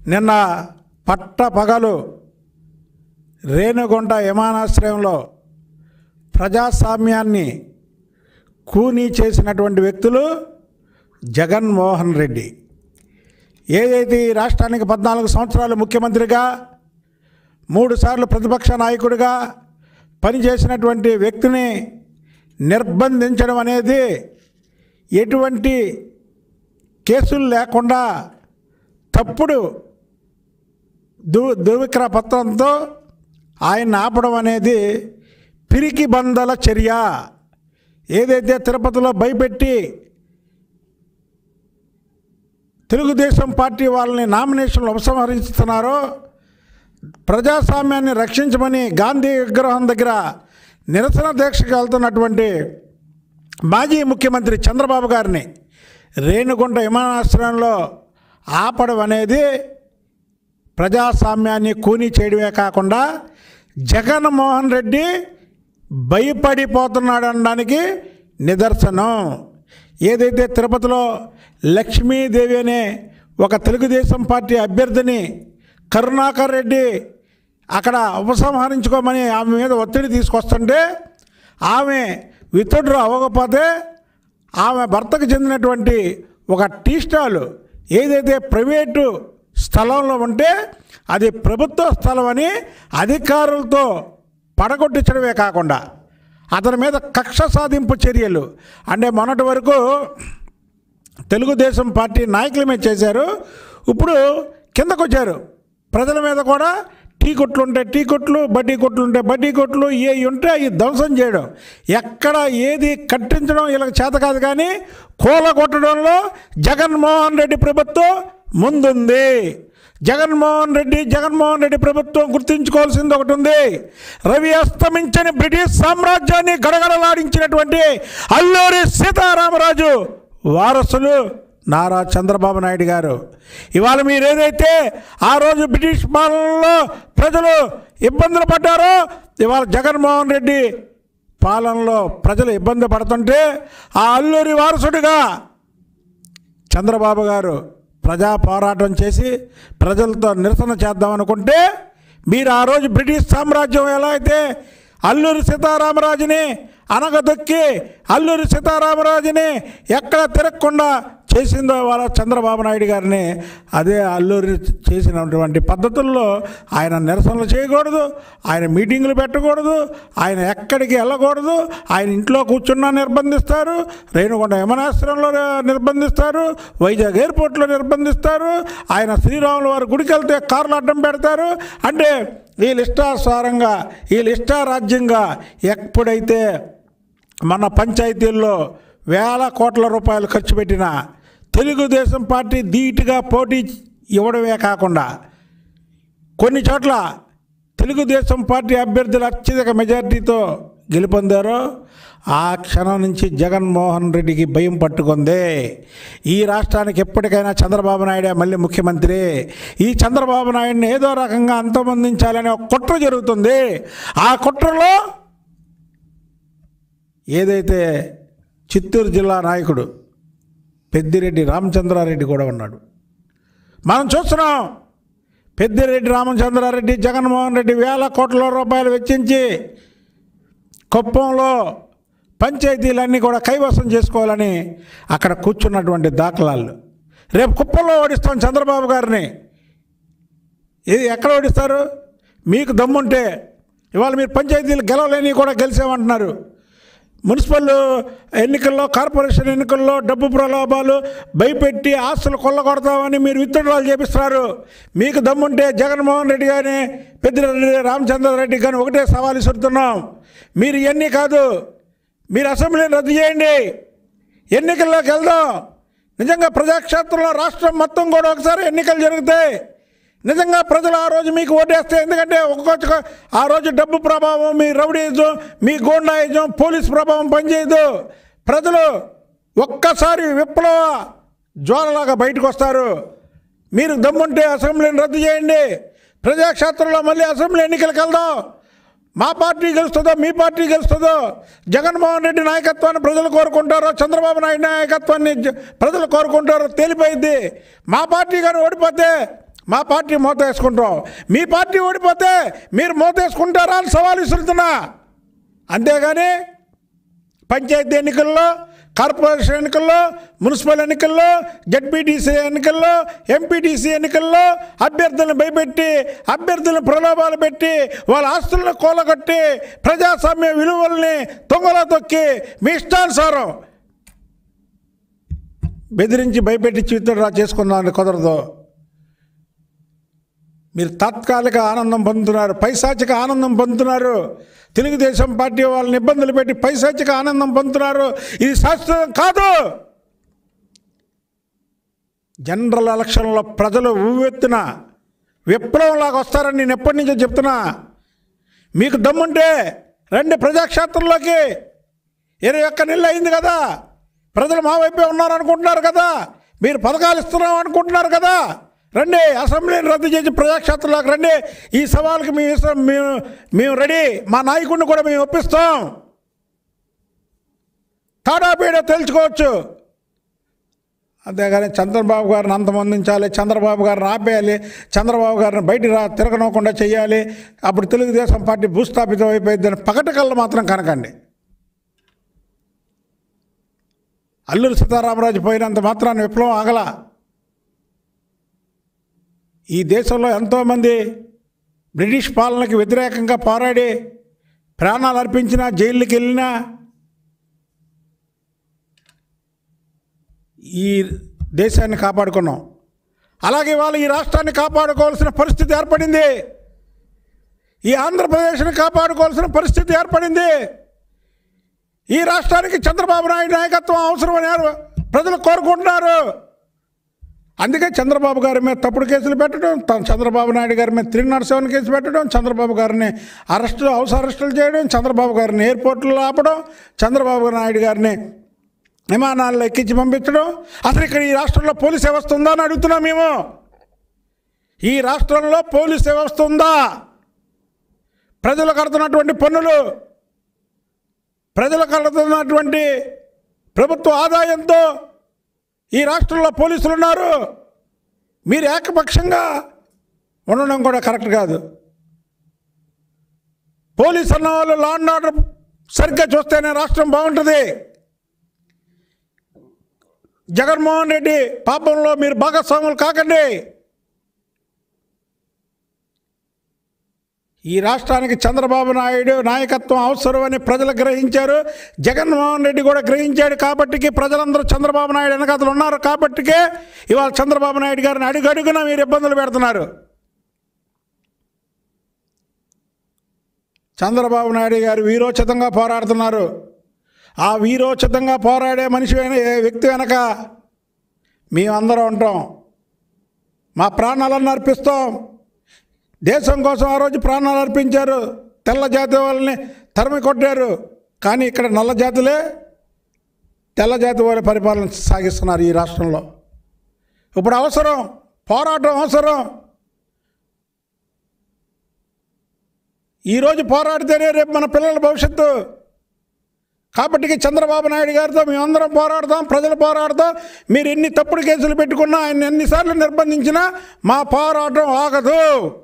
నిన్న పట్ట పగలు రేణుగుంట విమానాశ్రయంలో ప్రజాస్వామ్యాన్ని కూనీ చేసినటువంటి వ్యక్తులు జగన్మోహన్ రెడ్డి ఏదైతే ఈ రాష్ట్రానికి పద్నాలుగు సంవత్సరాలు ముఖ్యమంత్రిగా మూడు సార్లు ప్రతిపక్ష నాయకుడిగా పనిచేసినటువంటి వ్యక్తిని నిర్బంధించడం అనేది ఎటువంటి కేసులు లేకుండా తప్పుడు దు దువిక్ర పత్రంతో ఆయన ఆపడం అనేది పిరికి బందల చర్య ఏదైతే తిరుపతిలో భయపెట్టి తెలుగుదేశం పార్టీ వాళ్ళని నామినేషన్లు ఉపసంహరిస్తున్నారో ప్రజాస్వామ్యాన్ని రక్షించమని గాంధీ విగ్రహం దగ్గర నిరసన దీక్షకు వెళ్తున్నటువంటి మాజీ ముఖ్యమంత్రి చంద్రబాబు గారిని రేణుగుంట విమానాశ్రయంలో ఆపడం అనేది ప్రజాస్వామ్యాన్ని కూనీ చేయడమే కాకుండా జగన్మోహన్ రెడ్డి భయపడిపోతున్నాడు అనడానికి నిదర్శనం ఏదైతే తిరుపతిలో లక్ష్మీదేవి అనే ఒక తెలుగుదేశం పార్టీ అభ్యర్థిని కరుణాకర్ రెడ్డి అక్కడ ఉపసంహరించుకోమని ఆమె మీద ఒత్తిడి తీసుకొస్తుంటే ఆమె విత్డ్రా అవ్వకపోతే ఆమె భర్తకు చెందినటువంటి ఒక టీ స్టాల్ ఏదైతే ప్రైవేటు స్థలంలో ఉంటే అది ప్రభుత్వ స్థలం అని అధికారులతో పడగొట్టించడమే కాకుండా అతని మీద కక్ష సాధింపు చర్యలు అంటే మొన్నటి వరకు తెలుగుదేశం పార్టీ నాయకుల మీద చేశారు ఇప్పుడు కిందకు వచ్చారు ప్రజల మీద కూడా టీ కొట్లు ఉంటే టీ కొట్లు బడ్డీ కొట్లు ఉంటే బడ్డీ కొట్లు ఏ ఉంటే అవి ధ్వంసం చేయడం ఎక్కడ ఏది కట్టించడం వీళ్ళకి చేత కాదు కానీ కూల కొట్టడంలో జగన్మోహన్ రెడ్డి ప్రభుత్వం ముందుంది జగన్మోహన్ రెడ్డి జగన్మోహన్ రెడ్డి ప్రభుత్వం గుర్తుంచుకోవాల్సింది ఒకటి ఉంది రవి అస్తమించని బ్రిటిష్ సామ్రాజ్యాన్ని గడగడలాడించినటువంటి అల్లూరి సీతారామరాజు వారసులు నారా చంద్రబాబు నాయుడు గారు ఇవాళ మీరు ఏదైతే ఆ రోజు బ్రిటిష్ పాలనలో ప్రజలు ఇబ్బందులు పడ్డారో ఇవాళ జగన్మోహన్ రెడ్డి పాలనలో ప్రజలు ఇబ్బంది పడుతుంటే ఆ అల్లూరి వారసుడిగా చంద్రబాబు గారు ప్రజా పోరాటం చేసి ప్రజలతో నిరసన చేద్దామనుకుంటే మీరు ఆ రోజు బ్రిటిష్ సామ్రాజ్యం ఎలా అయితే అల్లూరి సీతారామరాజుని అనగదొక్కి అల్లూరి సీతారామరాజుని ఎక్కడ తిరగకుండా చేసిందో వాళ్ళ చంద్రబాబు నాయుడు గారిని అదే అల్లూరి చేసినటువంటి పద్ధతుల్లో ఆయన నిరసనలు చేయకూడదు ఆయన మీటింగులు పెట్టకూడదు ఆయన ఎక్కడికి వెళ్ళకూడదు ఆయన ఇంట్లో కూర్చున్నా నిర్బంధిస్తారు రేణుకొండ విమానాశ్రయంలో నిర్బంధిస్తారు వైజాగ్ ఎయిర్పోర్ట్లో నిర్బంధిస్తారు ఆయన శ్రీరాముల వారి గుడికి వెళ్తే కార్లు అడ్డం పెడతారు అంటే వీళ్ళు ఇష్టానుసారంగా వీళ్ళు ఇష్టారాజ్యంగా ఎప్పుడైతే మన పంచాయతీల్లో వేల కోట్ల రూపాయలు ఖర్చు పెట్టిన తెలుగుదేశం పార్టీ ధీటుగా పోటీ ఇవ్వడమే కాకుండా కొన్ని చోట్ల తెలుగుదేశం పార్టీ అభ్యర్థులు అత్యధిక మెజార్టీతో గెలుపొందారో ఆ క్షణం నుంచి జగన్మోహన్ రెడ్డికి భయం పట్టుకుంది ఈ రాష్ట్రానికి ఎప్పటికైనా చంద్రబాబు నాయుడే మళ్ళీ ముఖ్యమంత్రి ఈ చంద్రబాబు నాయుడిని ఏదో రకంగా అంతమొందించాలనే ఒక కుట్ర జరుగుతుంది ఆ కుట్రలో ఏదైతే చిత్తూరు జిల్లా నాయకుడు పెద్దిరెడ్డి రామచంద్రారెడ్డి కూడా ఉన్నాడు మనం చూస్తున్నాం పెద్దిరెడ్డి రామచంద్రారెడ్డి జగన్మోహన్ రెడ్డి వేల కోట్ల రూపాయలు వెచ్చించి కుప్పంలో పంచాయతీలన్నీ కూడా కైవసం చేసుకోవాలని అక్కడ కూర్చున్నటువంటి దాఖలాలు రేపు కుప్పంలో ఓడిస్తాం చంద్రబాబు గారిని ఇది ఎక్కడ ఓడిస్తారు మీకు దమ్ముంటే ఇవాళ మీరు పంచాయతీలు గెలవలేని కూడా గెలిచామంటున్నారు మున్సిపల్ ఎన్నికల్లో కార్పొరేషన్ ఎన్నికల్లో డబ్బు ప్రలోభాలు భయపెట్టి ఆస్తులు కొల్లగొడతామని మీరు విత్డ్రాలు చేపిస్తున్నారు మీకు దమ్ముంటే జగన్మోహన్ రెడ్డి కానీ పెద్దిరెడ్డి రామచంద్రారెడ్డి కానీ ఒకటే సవాల్ ఇస్తున్నాం మీరు ఇవన్నీ కాదు మీరు అసెంబ్లీని రద్దు చేయండి ఎన్నికల్లోకి వెళ్దాం నిజంగా ప్రజాక్షేత్రంలో రాష్ట్రం మొత్తం కూడా ఒకసారి ఎన్నికలు జరుగుతాయి నిజంగా ప్రజలు ఆ రోజు మీకు ఓటేస్తే ఎందుకంటే ఒక్కొక్క ఆ రోజు డబ్బు ప్రభావం మీ రౌడీజం మీ గోండాయిజం పోలీస్ ప్రభావం పనిచేయదు ప్రజలు ఒక్కసారి విప్లవ జ్వాలలాగా బయటకు వస్తారు మీరు దమ్ముంటే అసెంబ్లీని రద్దు చేయండి ప్రజాక్షేత్రంలో మళ్ళీ అసెంబ్లీ ఎన్నికలకు వెళ్దాం మా పార్టీ గెలుస్తుందో మీ పార్టీ గెలుస్తుందో జగన్మోహన్ రెడ్డి నాయకత్వాన్ని ప్రజలు కోరుకుంటారో చంద్రబాబు నాయుడు నాయకత్వాన్ని జ- ప్రజలు కోరుకుంటారో తేలిపోయింది మా పార్టీ కానీ ఓడిపోతే మా పార్టీ మూత వేసుకుంటాం మీ పార్టీ ఓడిపోతే మీరు మూత వేసుకుంటారా అని సవాల్ విసురుతున్నా అంతేగాని పంచాయతీ ఎన్నికల్లో కార్పొరేషన్ ఎన్నికల్లో మున్సిపల్ ఎన్నికల్లో జడ్పీటీసీ ఎన్నికల్లో ఎంపీటీసీ ఎన్నికల్లో అభ్యర్థులను భయపెట్టి అభ్యర్థులను ప్రలోభాలు పెట్టి వాళ్ళ ఆస్తులను కూలగొట్టి ప్రజాస్వామ్య విలువల్ని తొంగలో తొక్కి మీ ఇష్టానుసారం బెదిరించి భయపెట్టి జీవితం రా చేసుకుందామని కుదరదు మీరు తాత్కాలిక ఆనందం పొందుతున్నారు పైశాచిక ఆనందం పొందుతున్నారు తెలుగుదేశం పార్టీ వాళ్ళని ఇబ్బందులు పెట్టి పైశాచిక ఆనందం పొందుతున్నారు ఇది శాశ్వతం కాదు జనరల్ ఎలక్షన్లో ప్రజలు ఊవెత్తున విప్లవంలాగా వస్తారని నేను ఎప్పటి నుంచో చెప్తున్నా మీకు దమ్ముంటే రండి ప్రజాక్షేత్రంలోకి ఇరవై ఒక్క నెలలు అయింది కదా ప్రజలు మా వైపే ఉన్నారు అనుకుంటున్నారు కదా మీరు పథకాలు ఇస్తున్నాం అనుకుంటున్నారు కదా రండి అసెంబ్లీని రద్దు చేసి ప్రజాక్షేత్రంలోకి రండి ఈ సవాల్కి మేము ఇస్తాం మేము మేము రెడీ మా నాయకుడిని కూడా మేము ఒప్పిస్తాం తాడాపీడ తెలుసుకోవచ్చు అంతేగాని చంద్రబాబు గారిని అంతమొందించాలి చంద్రబాబు గారిని ఆపేయాలి చంద్రబాబు గారిని బయట రా తిరగనవ్వకుండా చేయాలి అప్పుడు తెలుగుదేశం పార్టీ భూస్థాపితం అయిపోయిందని పగటికల్లా మాత్రం కనకండి అల్లూరి సీతారామరాజు పోయినంత మాత్రాన్ని విప్లవం ఆగల ఈ దేశంలో ఎంతోమంది బ్రిటిష్ పాలనకి వ్యతిరేకంగా పోరాడి ప్రాణాలు అర్పించినా జైళ్ళకి వెళ్ళినా ఈ దేశాన్ని కాపాడుకున్నాం అలాగే వాళ్ళు ఈ రాష్ట్రాన్ని కాపాడుకోవాల్సిన పరిస్థితి ఏర్పడింది ఈ ఆంధ్రప్రదేశ్ని కాపాడుకోవాల్సిన పరిస్థితి ఏర్పడింది ఈ రాష్ట్రానికి చంద్రబాబు నాయుడు నాయకత్వం అవసరమని ఎవరు- ప్రజలు కోరుకుంటున్నారు అందుకే చంద్రబాబు గారి మీద తప్పుడు కేసులు పెట్టడం త- చంద్రబాబు నాయుడు గారి మీద త్రీ నాట్ సెవెన్ కేసు పెట్టడం చంద్రబాబు గారిని అరెస్టు హౌస్ అరెస్టులు చేయడం చంద్రబాబు గారిని ఎయిర్పోర్ట్లో ఆపడం చంద్రబాబు నాయుడు గారిని విమానాల్లో ఎక్కించి పంపించడం అసలు ఇక్కడ ఈ రాష్ట్రంలో పోలీస్ వ్యవస్థ ఉందా అని అడుగుతున్నాం మేము ఈ రాష్ట్రంలో పోలీస్ వ్యవస్థ ఉందా ప్రజలు కడుతున్నటువంటి పన్నులు ప్రజలు కడుతున్నటువంటి ప్రభుత్వ ఆదాయంతో ఈ రాష్ట్రంలో పోలీసులు ఉన్నారు మీరు ఏకపక్షంగా ఉండడం కూడా కరెక్ట్ కాదు పోలీస్ అన్న వాళ్ళు లా అండ్ ఆర్డర్ సరిగ్గా చూస్తేనే రాష్ట్రం బాగుంటుంది జగన్మోహన్ రెడ్డి పాపంలో మీరు భాగస్వాములు కాకండి ఈ రాష్ట్రానికి చంద్రబాబు నాయుడు నాయకత్వం అవసరమని ప్రజలు గ్రహించారు జగన్మోహన్ రెడ్డి కూడా గ్రహించాడు కాబట్టికి ప్రజలందరూ చంద్రబాబు నాయుడు వెనకతలు ఉన్నారు కాబట్టికే ఇవాళ చంద్రబాబు నాయుడు గారిని అడుగడుగున మీరు ఇబ్బందులు పెడుతున్నారు చంద్రబాబు నాయుడు గారు వీరోచితంగా పోరాడుతున్నారు ఆ వీరోచితంగా పోరాడే మనిషి వెన- వ్యక్తి వెనక మేమందరం ఉంటాం మా ప్రాణాలను అర్పిస్తాం దేశం కోసం ఆ రోజు ప్రాణాలు అర్పించారు తెల్ల జాతి వాళ్ళని తరిమి కొట్టారు కానీ ఇక్కడ నల్ల జాతులే తెల్ల జాతి వాళ్ళ పరిపాలన సాగిస్తున్నారు ఈ రాష్ట్రంలో ఇప్పుడు అవసరం పోరాటం అవసరం ఈరోజు పోరాడితేనే రేపు మన పిల్లల భవిష్యత్తు కాబట్టి చంద్రబాబు నాయుడు గారితో మేమందరం పోరాడతాం ప్రజలు పోరాడతాం మీరు ఎన్ని తప్పుడు కేసులు పెట్టుకున్నా ఆయన ఎన్నిసార్లు నిర్బంధించినా మా పోరాటం ఆగదు